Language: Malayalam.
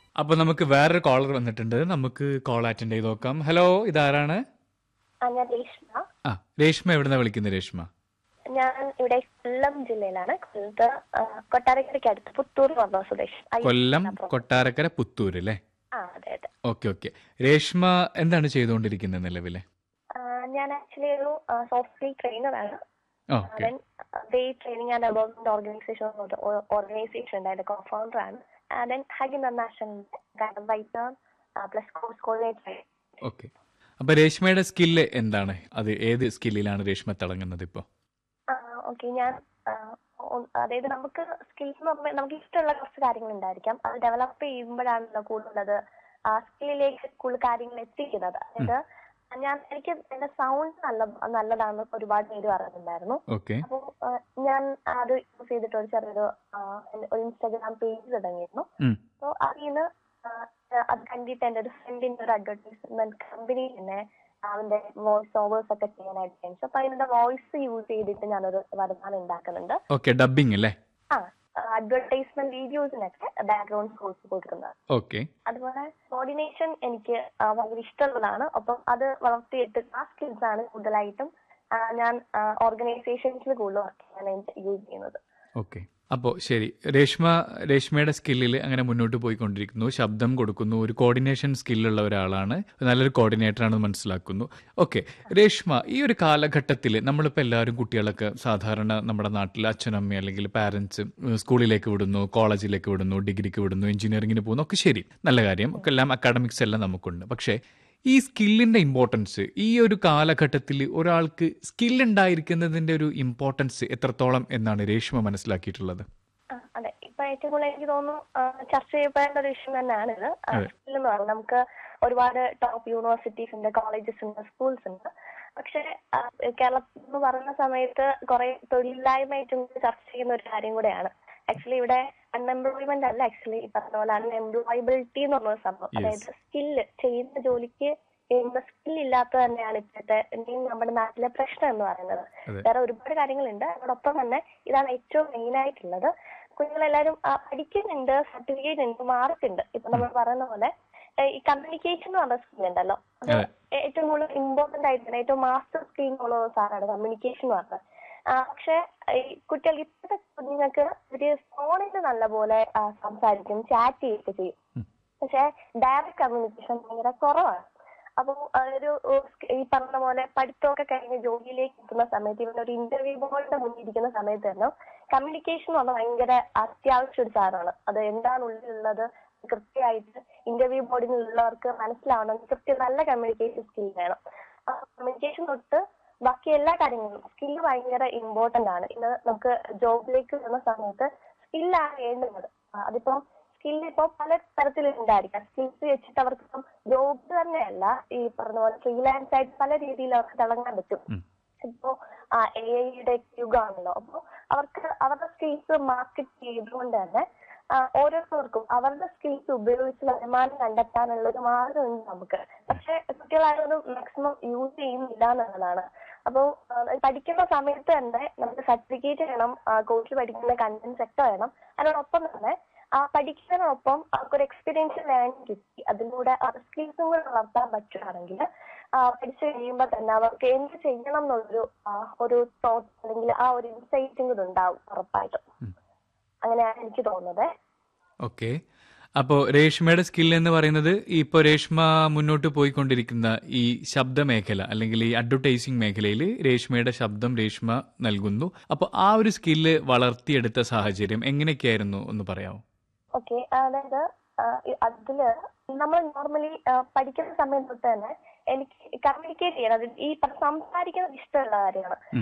അപ്പൊ നമുക്ക് വേറൊരു കോളർ വന്നിട്ടുണ്ട് നമുക്ക് കോൾ അറ്റൻഡ് ചെയ്ത് നോക്കാം ഹലോ ഇതാരാണ് ആ, ഞാൻ രേഷ്മ ആ രേഷ്മ എവിടുന്ന വിളിക്കുന്നത് രേഷ്മ ഞാൻ ഇവിടെ കൊല്ലം ജില്ലയിലാണ് കൊല്ലത്ത് ആ, കൊട്ടാരക്കരയ്ക്ക് അടുത്ത് പുത്തൂർ എന്ന് പറഞ്ഞ സ്വദേശം അയ്യ- കൊല്ലം കൊട്ടാരക്കര പുത്തൂര് അല്ലേ ആ അതെ അതെ ഓക്കെ ഓക്കെ രേഷ്മ എന്താണ് ചെയ്തുകൊണ്ടിരിക്കുന്നത് നിലവിലെ ആ, ഞാൻ ആക്ച്വലി ഒരു സോഫ്റ്റ് സ്കിൽ ട്രെയിനറാണ് okay then they training and development organisation organisation ഉണ്ട് അതിന്റെ കോഫൗണ്ടർ ആണ് then hug international writer plus course coordinator okay അപ്പൊ രേഷ്മയുടെ സ്കില്ല് എന്താണ് അത് ഏത് സ്കില്ലിലാണ് രേഷ്മ തിളങ്ങുന്നത് ഇപ്പോ ഓക്കെ ഞാൻ ആ, ഒ- അതായത് നമുക്ക് സ്കിൽസ് എന്ന് പറയുമ്പോൾ നമുക്ക് ഇഷ്ടമുള്ള കുറച്ച് കാര്യങ്ങൾ ഉണ്ടായിരിക്കാം അത് ഡെവലപ്പ് ചെയ്യുമ്പോഴാണല്ലോ കൂടുതലത് ആ സ്കില്ലിലേക്ക് കൂടുതൽ കാര്യങ്ങൾ എത്തിക്കുന്നത് അതായത് ഞാൻ എനിക്ക് എന്റെ സൗണ്ട് നല്ല നല്ലതാണെന്ന് ഒരുപാട് പേര് പറയുന്നുണ്ടായിരുന്നു ഓക്കെ അപ്പോൾ ഞാൻ അത് യൂസ് ചെയ്തിട്ട് ഒരു ചെറിയൊരു ആ, ഒരു ഇൻസ്റ്റാഗ്രാം പേജ് തുടങ്ങിയിരുന്നു ഉം. അപ്പോൾ അതിൽ നിന്ന് അത് കണ്ടിട്ട് എന്റെ ഒരു ഫ്രണ്ടിന്റെ ഒരു അഡ്വർടൈസ്മെന്റ് കമ്പനി തന്നെ അവന്റെ വോയിസ് ഓവേഴ്സ് ഒക്കെ ചെയ്യാനായിട്ട് ക്ഷണിച്ചു അപ്പൊ അതിന്റെ വോയിസ് യൂസ് ചെയ്തിട്ട് ഞാനൊരു വരുമാനം ഉണ്ടാക്കുന്നുണ്ട് ഓക്കെ ഡബിങ് അല്ലേ ആ അഡ്വർടൈസ്മെന്റ് വീഡിയോസിനൊക്കെ ബാക്ക്ഗ്രൗണ്ട് സ്കോഴ്സ് കൊടുക്കുന്നത് ഓക്കെ അതുപോലെ കോർഡിനേഷൻ എനിക്ക് ആ, ഭയങ്കര ഇഷ്ടമുള്ളതാണ് ഒപ്പം അത് വളർത്തിയിട്ട് ആ സ്കിൽസ് ആണ് കൂടുതലായിട്ടും ആ, ഞാൻ ഓർഗനൈസേഷൻസിൽ കൂടുതൽ വർക്ക് ചെയ്യാനായിട്ട് യൂസ് ചെയ്യുന്നത് ഓക്കെ അപ്പോൾ ശരി രേഷ്മ രേഷ്മയുടെ സ്കില്ലിൽ അങ്ങനെ മുന്നോട്ട് പോയിക്കൊണ്ടിരിക്കുന്നു ശബ്ദം കൊടുക്കുന്നു ഒരു കോർഡിനേഷൻ സ്കില്ലുള്ള ഒരാളാണ് നല്ലൊരു കോർഡിനേറ്റർ ആണെന്ന് മനസ്സിലാക്കുന്നു ഓക്കെ രേഷ്മ ഈ ഒരു കാലഘട്ടത്തിൽ നമ്മളിപ്പോൾ എല്ലാവരും കുട്ടികളൊക്കെ സാധാരണ നമ്മുടെ നാട്ടിൽ അച്ഛനമ്മ അല്ലെങ്കിൽ പാരൻസ് സ്കൂളിലേക്ക് വിടുന്നു കോളേജിലേക്ക് വിടുന്നു ഡിഗ്രിക്ക് വിടുന്നു എഞ്ചിനീയറിംഗിന് പോകുന്നു ഒക്കെ ശരി നല്ല കാര്യം ഒക്കെ എല്ലാം അക്കാഡമിക്സ് എല്ലാം നമുക്കുണ്ട് പക്ഷേ ഈ സ്കില്ലിന്റെ ഇമ്പോർട്ടൻസ് ഈ ഒരു കാലഘട്ടത്തിൽ ഒരാൾക്ക് സ്കിൽ ഉണ്ടായിരിക്കുന്നതിന്റെ ഒരു ഇമ്പോർട്ടൻസ് എത്രത്തോളം എന്നാണ് രേഷ്മ മനസ്സിലാക്കിയിട്ടുള്ളത് ആ, അതെ ഇപ്പൊ ഏറ്റവും കൂടുതൽ എനിക്ക് തോന്നുന്നു ആ, ചർച്ച ചെയ്യപ്പെടേണ്ട ഒരു വിഷയം തന്നെയാണ് ഇത് സ്കിൽ എന്ന് പറഞ്ഞാൽ നമുക്ക് ഒരുപാട് ടോപ്പ് യൂണിവേഴ്സിറ്റീസ് ഉണ്ട് കോളേജസ് ഉണ്ട് സ്കൂൾസ് ഉണ്ട് പക്ഷെ ആ, കേരളത്തിൽ എന്ന് പറയുന്ന സമയത്ത് കുറെ തൊഴിലില്ലായ്മയായിട്ടും ചർച്ച ചെയ്യുന്ന ഒരു കാര്യം കൂടെയാണ് ആക്ച്വലി ഇവിടെ അൺഎംപ്ലോയ്മെന്റ് അല്ല ആക്ച്വലി പറഞ്ഞ പോലെ അൺഎംപ്ലോയബിലിറ്റി എന്ന് പറഞ്ഞ സംഭവം അതായത് സ്കില്ല് ചെയ്യുന്ന ജോലിക്ക് സ്കിൽ ഇല്ലാത്ത തന്നെയാണ് ഇപ്പോഴത്തെ മെയിൻ നമ്മുടെ നാട്ടിലെ പ്രശ്നം എന്ന് പറയുന്നത് അതെ. വേറെ ഒരുപാട് കാര്യങ്ങളുണ്ട് അതോടൊപ്പം തന്നെ ഇതാണ് ഏറ്റവും മെയിൻ ആയിട്ടുള്ളത് കുഞ്ഞുങ്ങളെല്ലാരും ആ, പഠിക്കുന്നുണ്ട് സർട്ടിഫിക്കറ്റ് ഉണ്ട് മാർക്ക് ഉണ്ട് ഇപ്പൊ നമ്മൾ പറയുന്ന പോലെ ഏ, ഈ കമ്മ്യൂണിക്കേഷൻ എന്ന് പറഞ്ഞ സ്കിൽ ഉണ്ടല്ലോ അത് അതെ. ഏറ്റവും കൂടുതൽ ഇമ്പോർട്ടന്റ് ആയിട്ട് ഏറ്റവും മാസ്റ്റർ സ്കിൽ ഉള്ള സാറാണ് കമ്മ്യൂണിക്കേഷൻ എന്ന് പറഞ്ഞത് ആ, പക്ഷെ ഈ കുട്ടികൾ ഇപ്പോഴത്തെ കുഞ്ഞുങ്ങൾക്ക് ഒരു ഫോണിൽ നല്ലപോലെ ആ, സംസാരിക്കും ചാറ്റ് ചെയ്യുകയൊക്കെ ചെയ്യും പക്ഷെ ഡയറക്റ്റ് കമ്മ്യൂണിക്കേഷൻ ഭയങ്കര കുറവാണ് അപ്പൊ ഒരു ഈ പറഞ്ഞ പോലെ പഠിത്തമൊക്കെ കഴിഞ്ഞ് ജോലിയിലേക്ക് എത്തുന്ന സമയത്ത് ഇവൻ ഒരു ഇന്റർവ്യൂ ബോർഡിന്റെ മുന്നിൽ ഇരിക്കുന്ന സമയത്ത് തന്നെ കമ്മ്യൂണിക്കേഷൻ എന്ന് പറഞ്ഞാൽ ഭയങ്കര അത്യാവശ്യ ഒരു സാധനമാണ് അത് എന്താണ് ഉള്ളിലുള്ളത് കൃത്യമായിട്ട് ഇന്റർവ്യൂ ബോർഡിൽ ഉള്ളവർക്ക് മനസ്സിലാവണം കൃത്യം നല്ല കമ്മ്യൂണിക്കേഷൻ സ്കിൽ വേണം ആ കമ്മ്യൂണിക്കേഷൻ തൊട്ട് ബാക്കി എല്ലാ കാര്യങ്ങളും സ്കില്ല് ഭയങ്കര ഇമ്പോർട്ടന്റ് ആണ് ഇന്ന് നമുക്ക് ജോബിലേക്ക് വരുന്ന സമയത്ത് സ്കില്ലാണ് വേണ്ടുന്നത് ആ, അതിപ്പം സ്കില്ല് ഇപ്പൊ പല തരത്തിലുണ്ടായിരിക്കാം സ്കിൽസ് വെച്ചിട്ട് അവർക്ക് ഇപ്പം ജോബ് തന്നെയല്ല ഈ പറഞ്ഞ പോലെ ഫ്രീലാൻസ് ആയിട്ട് പല രീതിയിൽ അവർക്ക് തിളങ്ങാൻ പറ്റും ഉം. ഇപ്പോ എ ഐയുടെ യുഗമാണല്ലോ അപ്പൊ അവർക്ക് അവരുടെ സ്കിൽസ് മാർക്കറ്റ് ചെയ്തുകൊണ്ട് തന്നെ ആ, ഓരോരുത്തർക്കും അവരുടെ സ്കിൽസ് ഉപയോഗിച്ച് വരുമാനം കണ്ടെത്താനുള്ള ഒരു മാർഗമുണ്ട് നമുക്ക് പക്ഷെ കുട്ടികളായാലും മാക്സിമം യൂസ് ചെയ്യുന്നില്ല എന്നുള്ളതാണ് അപ്പോൾ പഠിക്കുന്ന സമയത്ത് തന്നെ നമുക്ക് സർട്ടിഫിക്കറ്റ് വേണം കോഴ്സിൽ പഠിക്കുന്ന കണ്ടന്റ്സ് ഒക്കെ വേണം അതിനോടൊപ്പം തന്നെ ആ പഠിക്കുന്നതിനൊപ്പം അവർക്കൊരു എക്സ്പീരിയൻസ് ലേണിംഗ് കിട്ടി അതിലൂടെ ആ സ്കിൽസും കൂടെ വളർത്താൻ പറ്റുകയാണെങ്കിൽ പഠിച്ചു കഴിയുമ്പോൾ തന്നെ അവർക്ക് എന്ത് ചെയ്യണം എന്നുള്ളൊരു ആ, ഒരു തോട്ട് അല്ലെങ്കിൽ ആ ഒരു ഇൻസൈറ്റും കൂടെ ഉണ്ടാവും ഉറപ്പായിട്ടും അങ്ങനെയാണ് എനിക്ക് തോന്നുന്നത് ഓക്കെ അപ്പോൾ രേഷ്മയുടെ സ്കിൽ എന്ന് പറയുന്നത് ഇപ്പോൾ രേഷ്മ മുന്നോട്ട് പോയിക്കൊണ്ടിരിക്കുന്ന ഈ ശബ്ദ മേഖല അല്ലെങ്കിൽ ഈ അഡ്വർടൈസിങ് മേഖലയിൽ രേഷ്മയുടെ ശബ്ദം രേഷ്മ നൽകുന്നു അപ്പോൾ ആ ഒരു സ്കില്ല് വളർത്തിയെടുത്ത സാഹചര്യം എങ്ങനെയൊക്കെയായിരുന്നു ഒന്ന് പറയാമോ ഓക്കെ അതായത് ആ, ഈ അതില് നമ്മൾ നോർമലി പഠിക്കുന്ന സമയം തൊട്ട് തന്നെ എനിക്ക് കമ്മ്യൂണിക്കേറ്റ് ചെയ്യണം അത് ഈ പ- സംസാരിക്കുന്നത് ഇഷ്ടമുള്ള കാര്യമാണ്